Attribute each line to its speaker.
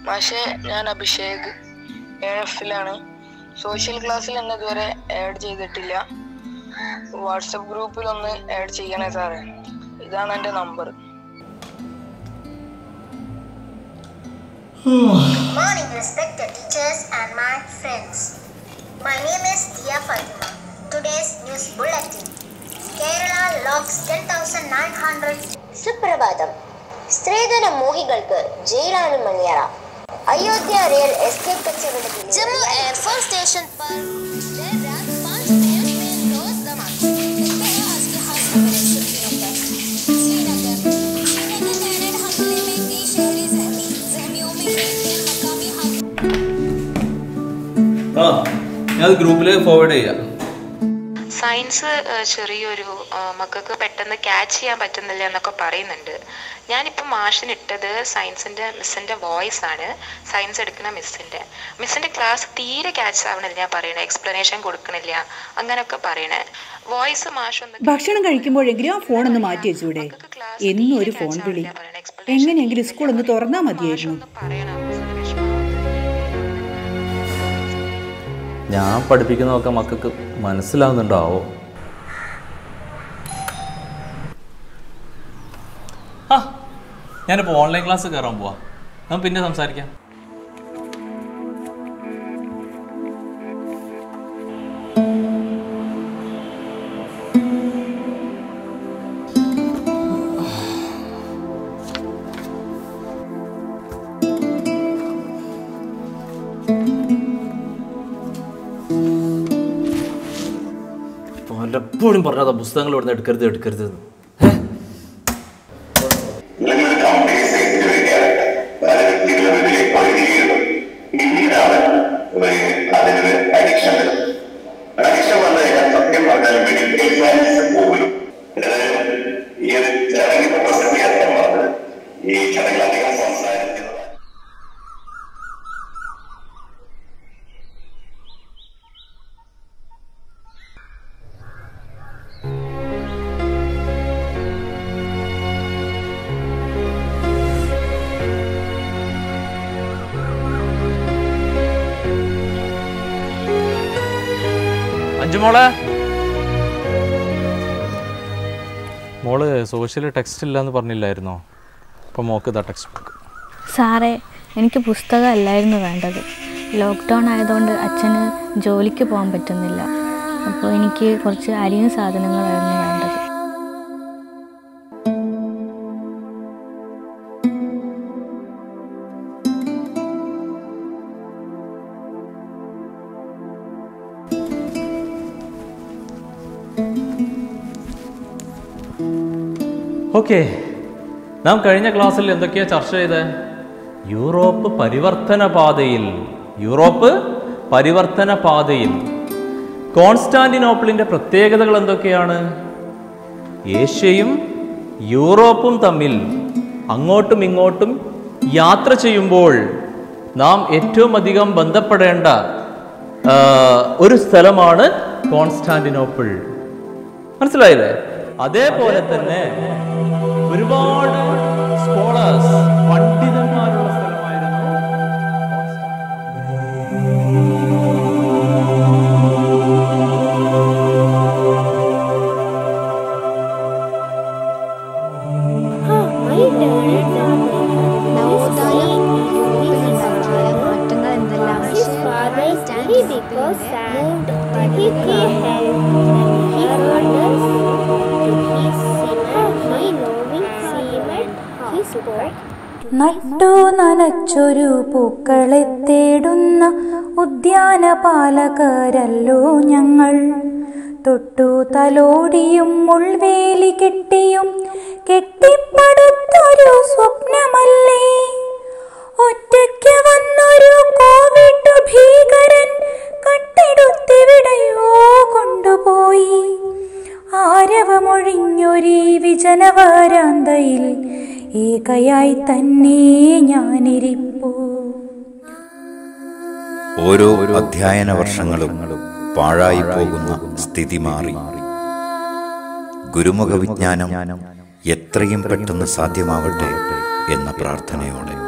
Speaker 1: പക്ഷേ ഞാൻ Abhishek A എഫിലാണ് social ക്ലാസ്സിൽ എന്നെ ഇതുവരെ ആഡ് ചെയ്തിട്ടില്ല വാട്സപ്പ് ഗ്രൂപ്പിൽ ഒന്ന് ആഡ് ചെയ്യണേ സാറേ ഇതാണ് എൻ്റെ number
Speaker 2: Morning, respected teachers and my friends. My name is Dia Fatima. Today's news bulletin. Kerala locks 10,900. സുപ്രഭാതം സ്ത്രീധന മോഹികൾക്ക് ജയിലാണ് മണിയറ अयोध्या रेल एस्केप कचवड़े जम्मू एयरफोर्स स्टेशन पर देर रात पाँच पीएम में रोज धमाके देखते हैं आज के खास खबरें सुर्खियों पर श्रीनगर श्रीनगर ग्रेनेड हमले में कई शहरी जख्मी जख्मियों में एक डेढ़ मकामी हम
Speaker 3: ആ ഞാൻ അത് ഗ്രൂപ്പിൽ ഫോർവേഡ് ചെയ്യാം
Speaker 4: സയൻസ് ഏഹ്, ചെറിയൊരു ഏഹ്, മക്കൾക്ക് പെട്ടെന്ന് ക്യാച്ച് ചെയ്യാൻ പറ്റുന്നില്ല എന്നൊക്കെ പറയുന്നുണ്ട് ഞാനിപ്പോൾ മാഷിന് ഇട്ടത് സയൻസിൻ്റെ മിസ്സിൻ്റെ വോയിസ് ആണ് സയൻസ് എടുക്കുന്ന മിസ്സിൻ്റെ മിസ്സിൻ്റെ ക്ലാസ് തീരെ ക്യാച്ച് ആവണില്ല ഞാൻ പറയണേ എക്സ്പ്ലനേഷൻ കൊടുക്കണില്ല അങ്ങനെയൊക്കെ പറയണേ വോയിസ് മാഷ് ഒന്ന്
Speaker 5: ഭക്ഷണം കഴിക്കുമ്പോഴെങ്കിലും ആ ഫോൺ ഒന്ന് മാറ്റി വെച്ചൂടെ എന്നും ഒരു ഫോൺ വിളി എങ്ങനെയെങ്കിലും സ്കൂൾ ഒന്ന് തുറന്നാ മതിയായിരുന്നു
Speaker 4: ഒന്ന് പറയണം മിസ്സിന് വിഷമം
Speaker 3: ഞാൻ പഠിപ്പിക്കുന്നതൊക്കെ മക്കൾക്ക് മനസ്സിലാവുന്നുണ്ടാവോ ആ ഞാനിപ്പോൾ ഓൺലൈൻ ക്ലാസ് കയറാൻ പോവാ നമുക്ക് പിന്നെ സംസാരിക്കാം പലപ്പോഴും പറഞ്ഞതാ പുസ്തകങ്ങൾ ഇവിടുന്ന് എടുക്കരുത് എടുക്കരുത് എന്ന്. ഏ?
Speaker 6: നിങ്ങളുടെ കമ്പനി സൈറ്റിന് വേണ്ടിയാണ് പലരും നിങ്ങളുടെ പഠിക്കുകയുള്ളൂ പിന്നീടാണ് ഒരു അതിനൊരു അഡിക്ഷൻ വരും അഡിക്ഷൻ വന്നു കഴിഞ്ഞാൽ സത്യം പറഞ്ഞാൽ മെഡിക്കൽ സയൻസ് പോലും ഏതായാലും ഈ ഒരു ചടങ്ങിന്റെ പ്രസക്തി അത്രമാണ് ഈ ചടങ്ങിൽ അധികം സംസാരിക്കുന്നത്
Speaker 3: അഞ്ചു മോളെ മോള് സോഷ്യൽ ടെക്സ്റ്റ് ഇല്ല എന്ന് പറഞ്ഞില്ലായിരുന്നോ അപ്പം മോക്ക് ഇതാ ടെക്സ്റ്റ് ബുക്ക്
Speaker 7: സാറേ എനിക്ക് പുസ്തകമല്ലായിരുന്നു വേണ്ടത് ലോക്ക്ഡൗൺ ആയതുകൊണ്ട് അച്ഛന് ജോലിക്ക് പോകാൻ പറ്റുന്നില്ല അപ്പോൾ എനിക്ക് കുറച്ച് അരിയും സാധനങ്ങളായിരുന്നു വേണ്ടത്
Speaker 3: ഓക്കെ നാം കഴിഞ്ഞ ക്ലാസ്സിൽ എന്തൊക്കെയാ ചർച്ച ചെയ്തത് യൂറോപ്പ് പരിവർത്തന പാതയിൽ യൂറോപ്പ് പരിവർത്തന പാതയിൽ കോൺസ്റ്റാന്റിനോപ്പിളിന്റെ പ്രത്യേകതകൾ എന്തൊക്കെയാണ് ഏഷ്യയും യൂറോപ്പും തമ്മിൽ അങ്ങോട്ടും ഇങ്ങോട്ടും യാത്ര ചെയ്യുമ്പോൾ നാം ഏറ്റവും അധികം ബന്ധപ്പെടേണ്ട ആ, ഒരു സ്ഥലമാണ് കോൺസ്റ്റാന്റിനോപ്പിൾ മനസ്സിലായില്ലേ അതേപോലെ തന്നെ ഒരുപാട് സ്കോളേഴ്സ് പണ്ഡിതന്മാരുള്ള സ്ഥലമായിരുന്നു
Speaker 7: മാറ്റങ്ങൾ എന്തെല്ലാം
Speaker 2: His father study because moved, but he can't help. He wonders if he's cement, he knowing cement, he spoke.
Speaker 8: നട്ടു നനച്ചൊരു പൂക്കളെ തേടുന്ന ഉദ്യാനപാലകരല്ലോ ഞങ്ങൾ തൊട്ടു തലോടിയും മുൾവേലി കെട്ടിയും കെട്ടിപ്പടുത്തൊരു സ്വപ്നമല്ലേ ഒറ്റയ്ക്ക് വന്നൊരു കോവിഡ് ഭീകരൻ കട്ടെടുത്തിവിടെയോ കൊണ്ടുപോയി ആരവമൊഴിഞ്ഞൊരീ വിജനവരാന്തയിൽ ഏകയായി തന്നെ ഞാനിരിപ്പൂ
Speaker 9: ഓരോ അധ്യയന വർഷങ്ങളും പാഴായി പോകുന്ന സ്ഥിതി മാറി ഗുരുമുഖ വിജ്ഞാനം എത്രയും പെട്ടെന്ന് സാധ്യമാവട്ടെ എന്ന പ്രാർത്ഥനയോടെ